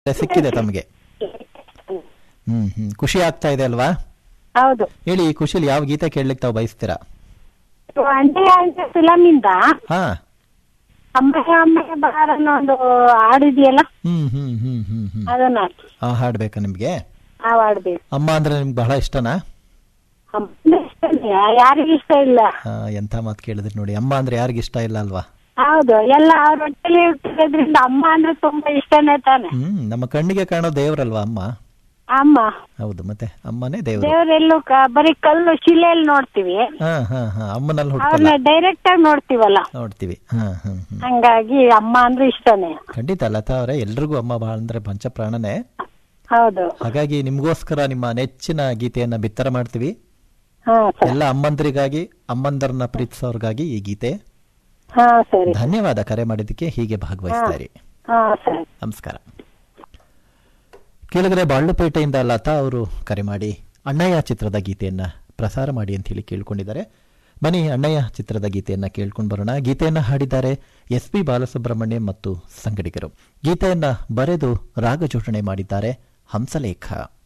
ಸಿಕ್ಕಿದೆ ತಮಗೆ ಹ್ಮ್ ಹ್ಮ್ ಖುಷಿ ಆಗ್ತಾ ಇದೆ ಅಲ್ವಾ ಹೌದು ಹೇಳಿ ಈ ಖುಷಿಲಿ ಯಾವ ಗೀತೆ ಕೇಳಲಿಕ್ಕೆ ತಾವು ಬಯಸ್ತೀರಾ ಅಂಡೆ ಅಂಡೆ ಫಿಲಮ್ ಇಂದ ಹಾ ಅಮ್ಮಯ್ಯ ಅಮ್ಮಯ್ಯ ಬಾರ ಅನ್ನೋ ಒಂದು ಹಾಡಿದೆಯಲ್ಲ ಹ್ಮ್ ಹ್ಮ್ ಹ್ಮ್ ಹ್ಮ್ ಹ್ಮ್ ಅದನ್ನ ಆ ಹಾಡ್ಬೇಕಾ ನಿಮ್ಗೆ ಆ ಹಾಡ್ಬೇಕು ಅಮ್ಮ ಅಂದ್ರೆ ನಿಮ್ಗೆ ಬಹಳ ಇಷ್ಟನಾ ಅಮ್ಮಂದ್ರೆ ಇಷ್ಟನೇ ಯಾರಿಗೂ ಇಷ್ಟ ಇಲ್ಲ ಆ, ಎಂಥ ಮಾತು ಕೇಳಿದ್ರಿ ನೋಡಿ ಅಮ್ಮ ಅಂದ್ರೆ ಯಾರಿಗ ಇಷ್ಟ ಇಲ್ಲ ಅಲ್ವಾ ಹೌದು ಎಲ್ಲ ಅವ್ರ ಹೊಟ್ಟೆಲಿ ಇರ್ತಿರೋದ್ರಿಂದ ಅಮ್ಮ ಅಂದ್ರೆ ತುಂಬಾ ಇಷ್ಟನೇ ತಾನೆ ಹ್ಮ್ ನಮ್ಮ ಕಣ್ಣಿಗೆ ಕಾಣೋ ದೇವ್ರಲ್ವಾ ಅಮ್ಮ ಅಮ್ಮ ಹೌದು ಮತ್ತೆ ಅಮ್ಮನೇ ದೇವ್ರು ದೇವರೆಲ್ಲೂ ಬರೀ ಕಲ್ಲು ಶಿಲೆಯಲ್ಲಿ ನೋಡ್ತೀವಿ ಹಾ ಹಾ ಹಾ ಅಮ್ಮನಲ್ಲಿ ಹುಡ್ಕಲ್ಲ ಅವ್ರನ್ನ ಡೈರೆಕ್ಟ್ ಆಗಿ ನೋಡ್ತೀವಲ್ಲ ನೋಡ್ತೀವಿ ಹಾ ಹಾ ಹ್ಮ್ ಹಂಗಾಗಿ ಅಮ್ಮ ಅಂದ್ರೆ ಇಷ್ಟನೇ ಖಂಡಿತ ಲತಾ ಅವರೇ ಎಲ್ರಿಗೂ ಅಮ್ಮ ಬಹಳ ಅಂದ್ರೆ ಪಂಚಪ್ರಾಣನೇ ಹೌದು ಹಾಗಾಗಿ ನಿಮ್ಗೋಸ್ಕರ ನಿಮ್ಮ ನೆಚ್ಚಿನ ಗೀತೆಯನ್ನ ಬಿತ್ತರ ಮಾಡ್ತೀವಿ ಹಾ ಸರಿ ಎಲ್ಲ ಅಮ್ಮಂದರಿಗಾಗಿ ಅಮ್ಮಂದರನ್ನ ಪ್ರೀತಿಸೋರ್ಗಾಗಿ ಈ ಗೀತೆ ಹಾ ಸರಿ ಧನ್ಯವಾದ ಕರೆ ಮಾಡಿದ್ದಕ್ಕೆ ಹೀಗೆ ಭಾಗವಹಿಸ್ತಾ ಇರಿ ಹಾ ಸರಿ ನಮಸ್ಕಾರ ಕೇಳಿದ್ರೆ ಬಾಳ್ಳುಪೇಟೆಯಿಂದ ಲತಾ ಅವರು ಕರೆ ಮಾಡಿ ಅಣ್ಣಯ್ಯ ಚಿತ್ರದ ಗೀತೆಯನ್ನ ಪ್ರಸಾರ ಮಾಡಿ ಅಂತ ಹೇಳಿ ಕೇಳ್ಕೊಂಡಿದ್ದಾರೆ ಬನ್ನಿ ಅಣ್ಣಯ್ಯ ಚಿತ್ರದ ಗೀತೆಯನ್ನ ಕೇಳ್ಕೊಂಡು ಬರೋಣ ಗೀತೆಯನ್ನ ಹಾಡಿದ್ದಾರೆ ಎಸ್ ಪಿ ಬಾಲಸುಬ್ರಹ್ಮಣ್ಯ ಮತ್ತು ಸಂಗಡಿಗರು ಗೀತೆಯನ್ನ ಬರೆದು ರಾಗ ಜೋಡಣೆ ಮಾಡಿದ್ದಾರೆ ಹಂಸಲೇಖ